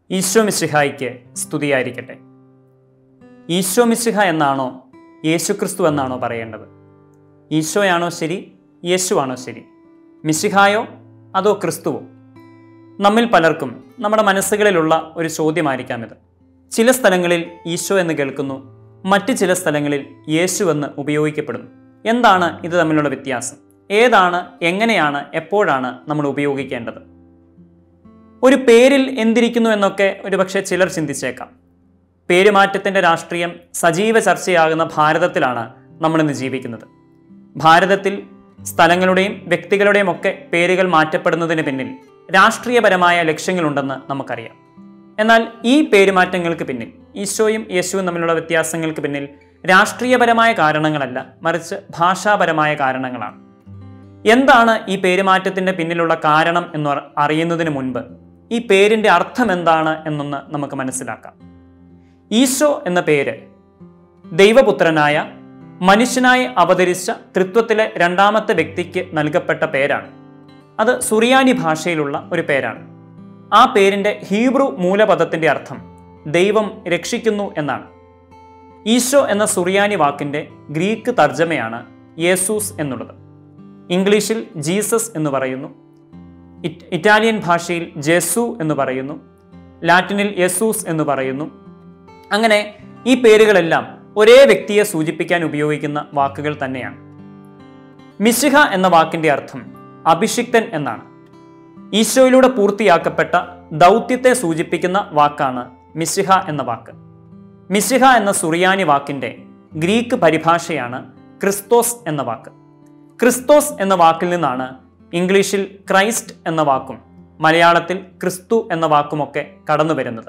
ഈശോ മിശിഹായിക്ക് സ്തുതിയായിരിക്കട്ടെ ഈശോ മിശിഹ എന്നാണോ യേശുക്രിസ്തു എന്നാണോ പറയേണ്ടത് ഈശോയാണോ ശരി യേശുവാണോ ശരി മിശിഹായോ അതോ ക്രിസ്തുവോ നമ്മിൽ പലർക്കും നമ്മുടെ മനസ്സുകളിലുള്ള ഒരു ചോദ്യമായിരിക്കാം ഇത് ചില സ്ഥലങ്ങളിൽ ഈശോ എന്ന് കേൾക്കുന്നു മറ്റ് ചില സ്ഥലങ്ങളിൽ യേശു എന്ന് ഉപയോഗിക്കപ്പെടുന്നു എന്താണ് ഇത് തമ്മിലുള്ള വ്യത്യാസം ഏതാണ് എങ്ങനെയാണ് എപ്പോഴാണ് നമ്മൾ ഉപയോഗിക്കേണ്ടത് ഒരു പേരിൽ എന്തിരിക്കുന്നു എന്നൊക്കെ ഒരുപക്ഷെ ചിലർ ചിന്തിച്ചേക്കാം പേരുമാറ്റത്തിൻ്റെ രാഷ്ട്രീയം സജീവ ചർച്ചയാകുന്ന ഭാരതത്തിലാണ് നമ്മളിന്ന് ജീവിക്കുന്നത് ഭാരതത്തിൽ സ്ഥലങ്ങളുടെയും വ്യക്തികളുടെയും ഒക്കെ പേരുകൾ മാറ്റപ്പെടുന്നതിന് പിന്നിൽ രാഷ്ട്രീയപരമായ ലക്ഷ്യങ്ങളുണ്ടെന്ന് നമുക്കറിയാം എന്നാൽ ഈ പേരുമാറ്റങ്ങൾക്ക് പിന്നിൽ ഈശോയും യേശുവും തമ്മിലുള്ള വ്യത്യാസങ്ങൾക്ക് പിന്നിൽ രാഷ്ട്രീയപരമായ കാരണങ്ങളല്ല മറിച്ച് ഭാഷാപരമായ കാരണങ്ങളാണ് എന്താണ് ഈ പേരുമാറ്റത്തിൻ്റെ പിന്നിലുള്ള കാരണം എന്ന് അറി- അറിയുന്നതിന് മുൻപ് ഈ പേരിൻ്റെ അർത്ഥം എന്താണ് എന്നൊന്ന് നമുക്ക് മനസ്സിലാക്കാം ഈശോ എന്ന പേര് ദൈവപുത്രനായ മനുഷ്യനായി അവതരിച്ച തൃത്വത്തിലെ രണ്ടാമത്തെ വ്യക്തിക്ക് നൽകപ്പെട്ട പേരാണ് അത് സുറിയാനി ഭാഷയിലുള്ള ഒരു പേരാണ് ആ പേരിൻ്റെ ഹീബ്രു മൂലപദത്തിൻ്റെ അർത്ഥം ദൈവം രക്ഷിക്കുന്നു എന്നാണ് ഈശോ എന്ന സുറിയാനി വാക്കിൻ്റെ ഗ്രീക്ക് തർജ്ജമയാണ് യേസൂസ് എന്നുള്ളത് ഇംഗ്ലീഷിൽ ജീസസ് എന്ന് പറയുന്നു ഇറ്റ്- ഇറ്റാലിയൻ ഭാഷയിൽ ജെസു എന്ന് പറയുന്നു ലാറ്റിനിൽ യെസൂസ് എന്ന് പറയുന്നു അങ്ങനെ ഈ പേരുകളെല്ലാം ഒരേ വ്യക്തിയെ സൂചിപ്പിക്കാൻ ഉപയോഗിക്കുന്ന വാക്കുകൾ തന്നെയാണ് മിശിഹ എന്ന വാക്കിന്റെ അർത്ഥം അഭിഷിക്തൻ എന്നാണ് ഈശോയിലൂടെ പൂർത്തിയാക്കപ്പെട്ട ദൗത്യത്തെ സൂചിപ്പിക്കുന്ന വാക്കാണ് മിശിഹ എന്ന വാക്ക് മിശിഹ എന്ന സുറിയാനി വാക്കിന്റെ ഗ്രീക്ക് പരിഭാഷയാണ് ക്രിസ്തോസ് എന്ന വാക്ക് ക്രിസ്തോസ് എന്ന വാക്കിൽ നിന്നാണ് ഇംഗ്ലീഷിൽ ക്രൈസ്റ്റ് എന്ന വാക്കും മലയാളത്തിൽ ക്രിസ്തു എന്ന വാക്കുമൊക്കെ കടന്നു വരുന്നത്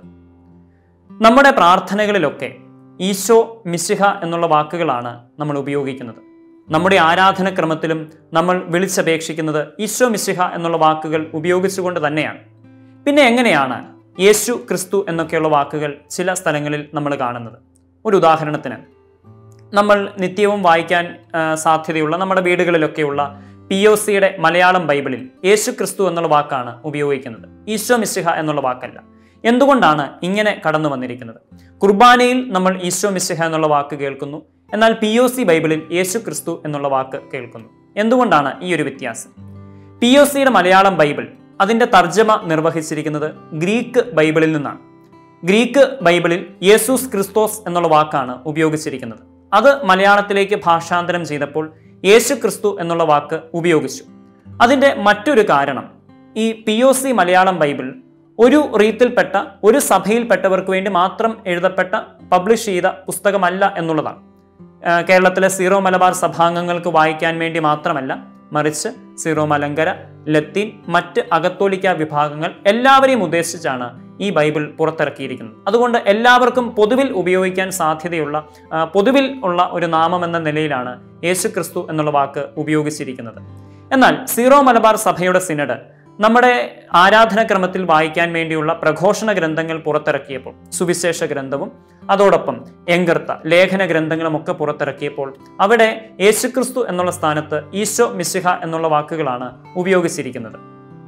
നമ്മുടെ പ്രാർത്ഥനകളിലൊക്കെ ഈശോ മിശിഹ എന്നുള്ള വാക്കുകളാണ് നമ്മൾ ഉപയോഗിക്കുന്നത് നമ്മുടെ ആരാധനക്രമത്തിലും നമ്മൾ വിളിച്ചപേക്ഷിക്കുന്നത് ഈശോ മിശിഹ എന്നുള്ള വാക്കുകൾ ഉപയോഗിച്ചുകൊണ്ട് തന്നെയാണ് പിന്നെ എങ്ങനെയാണ് യേശു ക്രിസ്തു എന്നൊക്കെയുള്ള വാക്കുകൾ ചില സ്ഥലങ്ങളിൽ നമ്മൾ കാണുന്നത് ഒരു ഉദാഹരണത്തിന് നമ്മൾ നിത്യവും വായിക്കാൻ ആ, സാധ്യതയുള്ള നമ്മുടെ വീടുകളിലൊക്കെയുള്ള പി ഒ സിയുടെ മലയാളം ബൈബിളിൽ യേശു ക്രിസ്തു എന്നുള്ള വാക്കാണ് ഉപയോഗിക്കുന്നത് ഈശോ മിശിഹ എന്നുള്ള വാക്കല്ല എന്തുകൊണ്ടാണ് ഇങ്ങനെ കടന്നു വന്നിരിക്കുന്നത് കുർബാനയിൽ നമ്മൾ ഈശോ മിശിഹ എന്നുള്ള വാക്ക് കേൾക്കുന്നു എന്നാൽ പി ഒ സി ബൈബിളിൽ യേശു ക്രിസ്തു എന്നുള്ള വാക്ക് കേൾക്കുന്നു എന്തുകൊണ്ടാണ് ഈ ഒരു വ്യത്യാസം പി ഒ സിയുടെ മലയാളം ബൈബിൾ അതിൻ്റെ തർജ്ജമ നിർവഹിച്ചിരിക്കുന്നത് ഗ്രീക്ക് ബൈബിളിൽ നിന്നാണ് ഗ്രീക്ക് ബൈബിളിൽ യേസൂസ് ക്രിസ്തോസ് എന്നുള്ള വാക്കാണ് ഉപയോഗിച്ചിരിക്കുന്നത് അത് മലയാളത്തിലേക്ക് ഭാഷാന്തരം ചെയ്തപ്പോൾ യേശു ക്രിസ്തു എന്നുള്ള വാക്ക് ഉപയോഗിച്ചു അതിൻ്റെ മറ്റൊരു കാരണം ഈ P O C Malayalam Bible ഒരു റീത്തിൽപ്പെട്ട ഒരു സഭയിൽപ്പെട്ടവർക്ക് വേണ്ടി മാത്രം എഴുതപ്പെട്ട പബ്ലിഷ് ചെയ്ത പുസ്തകമല്ല എന്നുള്ളതാണ് ആ, കേരളത്തിലെ സീറോ മലബാർ സഭാംഗങ്ങൾക്ക് വായിക്കാൻ വേണ്ടി മാത്രമല്ല മറിച്ച് സീറോ മലങ്കര ലത്തീൻ മറ്റ് അകത്തോലിക്ക വിഭാഗങ്ങൾ എല്ലാവരെയും ഉദ്ദേശിച്ചാണ് ഈ ബൈബിൾ പുറത്തിറക്കിയിരിക്കുന്നത് അതുകൊണ്ട് എല്ലാവർക്കും പൊതുവിൽ ഉപയോഗിക്കാൻ സാധ്യതയുള്ള ആ, പൊതുവിൽ ഉള്ള ഒരു നാമം എന്ന നിലയിലാണ് യേശു ക്രിസ്തു എന്നുള്ള വാക്ക് ഉപയോഗിച്ചിരിക്കുന്നത് എന്നാൽ സീറോ മലബാർ സഭയുടെ സിനഡ് നമ്മുടെ ആരാധനക്രമത്തിൽ വായിക്കാൻ വേണ്ടിയുള്ള പ്രഘോഷണ ഗ്രന്ഥങ്ങൾ പുറത്തിറക്കിയപ്പോൾ സുവിശേഷ ഗ്രന്ഥവും അതോടൊപ്പം എങ്കർത്ത ലേഖന ഗ്രന്ഥങ്ങളും ഒക്കെ പുറത്തിറക്കിയപ്പോൾ അവിടെ യേശുക്രിസ്തു എന്നുള്ള സ്ഥാനത്ത് ഈശോ മിശിഹ എന്നുള്ള വാക്കുകളാണ് ഉപയോഗിച്ചിരിക്കുന്നത്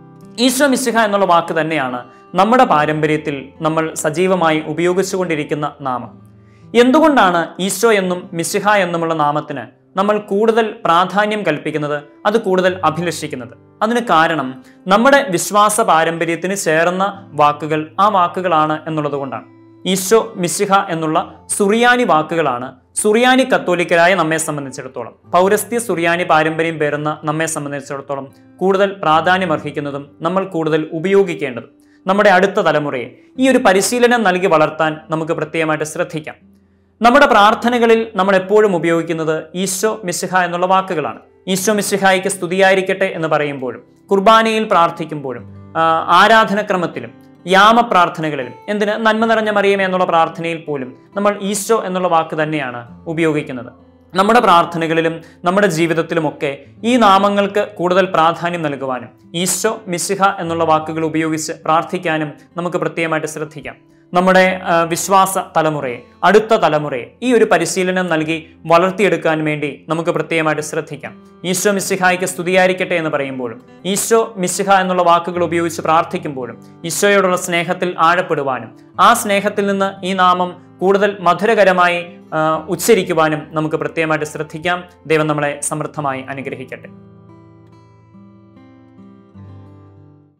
ഈശോ മിശിഹ എന്നുള്ള വാക്ക് തന്നെയാണ് നമ്മുടെ പാരമ്പര്യത്തിൽ നമ്മൾ സജീവമായി ഉപയോഗിച്ചുകൊണ്ടിരിക്കുന്ന നാമം എന്തുകൊണ്ടാണ് ഈശോ എന്നും മിശിഹ എന്നുമുള്ള നാമത്തിന് നമ്മൾ കൂടുതൽ പ്രാധാന്യം കൽപ്പിക്കുന്നത് അത് കൂടുതൽ അഭിലഷിക്കുന്നത് അതിന് കാരണം നമ്മുടെ വിശ്വാസ പാരമ്പര്യത്തിന് ചേർന്ന വാക്കുകൾ ആ വാക്കുകളാണ് എന്നുള്ളത് കൊണ്ടാണ് ഈശോ മിശിഹ എന്നുള്ള സുറിയാനി വാക്കുകളാണ് സുറിയാനി കത്തോലിക്കരായ നമ്മെ സംബന്ധിച്ചിടത്തോളം പൗരസ്ത്യ സുറിയാനി പാരമ്പര്യം പേറുന്ന നമ്മെ സംബന്ധിച്ചിടത്തോളം കൂടുതൽ പ്രാധാന്യമർഹിക്കുന്നതും നമ്മൾ കൂടുതൽ ഉപയോഗിക്കേണ്ടതും നമ്മുടെ അടുത്ത തലമുറയെ ഈ ഒരു പരിശീലനം നൽകി വളർത്താൻ നമുക്ക് പ്രത്യേകമായിട്ട് ശ്രദ്ധിക്കാം നമ്മുടെ പ്രാർത്ഥനകളിൽ നമ്മൾ എപ്പോഴും ഉപയോഗിക്കുന്നത് ഈശോ മിശിഹ എന്നുള്ള വാക്കുകളാണ് ഈശോ മിശിഹായിക്ക് സ്തുതിയായിരിക്കട്ടെ എന്ന് പറയുമ്പോഴും കുർബാനയിൽ പ്രാർത്ഥിക്കുമ്പോഴും ആ, ആരാധനക്രമത്തിലും യാമപ്രാർത്ഥനകളിലും എന്തിന് നന്മ നിറഞ്ഞ മറിയമേ എന്നുള്ള പ്രാർത്ഥനയിൽ പോലും നമ്മൾ ഈശോ എന്നുള്ള വാക്ക് തന്നെയാണ് ഉപയോഗിക്കുന്നത് നമ്മുടെ പ്രാർത്ഥനകളിലും നമ്മുടെ ജീവിതത്തിലുമൊക്കെ ഈ നാമങ്ങൾക്ക് കൂടുതൽ പ്രാധാന്യം നൽകുവാനും ഈശോ മിശിഹ എന്നുള്ള വാക്കുകൾ ഉപയോഗിച്ച് പ്രാർത്ഥിക്കാനും നമുക്ക് പ്രത്യേകമായിട്ട് ശ്രദ്ധിക്കാം നമ്മുടെ ആ, വിശ്വാസ തലമുറയെ അടുത്ത തലമുറയെ ഈ ഒരു പരിശീലനം നൽകി വളർത്തിയെടുക്കാൻ വേണ്ടി നമുക്ക് പ്രത്യേകമായിട്ട് ശ്രദ്ധിക്കാം ഈശോ മിശിഹായ്ക്ക് സ്തുതിയായിരിക്കട്ടെ എന്ന് പറയുമ്പോഴും ഈശോ മിശിഹ എന്നുള്ള വാക്കുകൾ ഉപയോഗിച്ച് പ്രാർത്ഥിക്കുമ്പോഴും ഈശോയോടുള്ള സ്നേഹത്തിൽ ആഴപ്പെടുവാനും ആ സ്നേഹത്തിൽ നിന്ന് ഈ നാമം കൂടുതൽ മധുരകരമായി ആ, ഉച്ചരിക്കുവാനും നമുക്ക് പ്രത്യേകമായിട്ട് ശ്രദ്ധിക്കാം ദൈവം നമ്മളെ സമൃദ്ധമായി അനുഗ്രഹിക്കട്ടെ